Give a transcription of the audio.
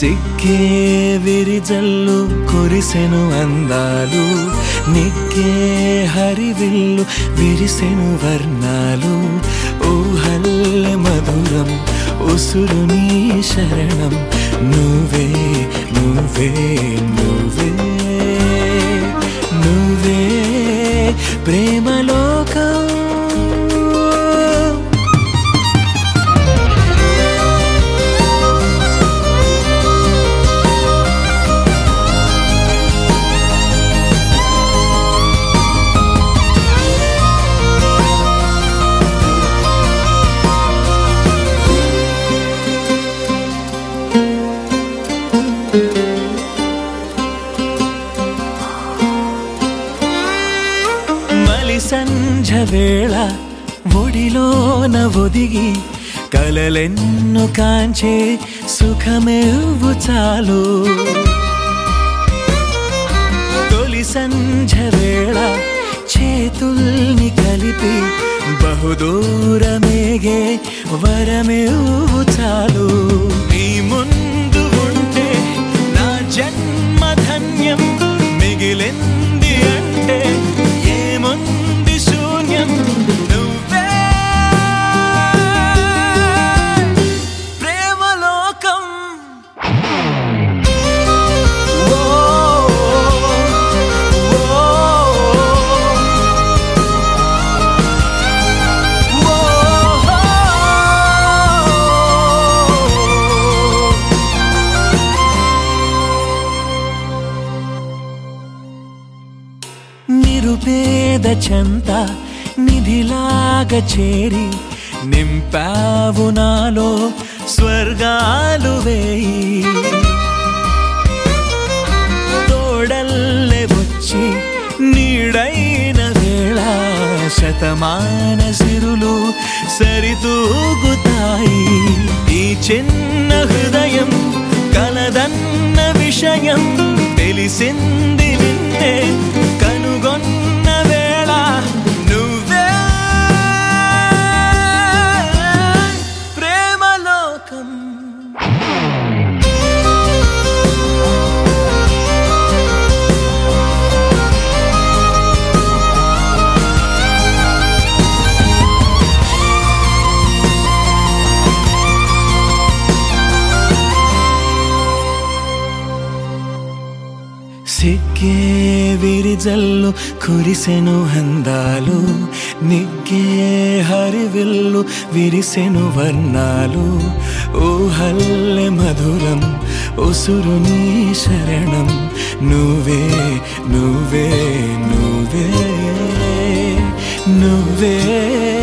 సిక్కే విరిజల్లు కురిసెను అందాలు నిక్కే హరివిల్లు విరిసెను వర్ణాలు ఊహల్లె మధురం ఉసురు నీ శరణం నువ్వే నువ్వే నువ్వే నువ్వే ప్రేమలోకం మలి సంఝ వేళ ఒడిలోన ఒదిగి కలలెన్ను కాంచే సుఖమేవు చాలు తొలి సంఝ వేళ చేతుల్ని కలిపి బహుదూరమేగే వరమేవు చాలు నీ ముందు ఉంటే నా జన్మ ధన్యం మిగిలింది అంటే ఏముంది శూన్యం నువ్వే ప్రేమలోకం ఓ, ఓ, ఓ. నిరుపేద చెంత నిధిలాగా చేరి నింపావు నాలో స్వర్గాలు వేయి తోడల్లె వచ్చి నీడైన వేళ శతమాన సిరులు సరితూగుతాయి ఈ చిన్న హృదయం కలదన్న విషయం తెలిసింది నిన్నే కనుగొన్న వేళ నువ్వే ప్రేమలోకం సిక్కే విరిజల్లు కురిసెను అందాలు నిగ్గే హరివిల్లు విరిసెను వర్ణాలు ఊహల్లె మధురం ఉసురు నీ శరణం నువ్వే నువ్వే నువ్వే నువ్వే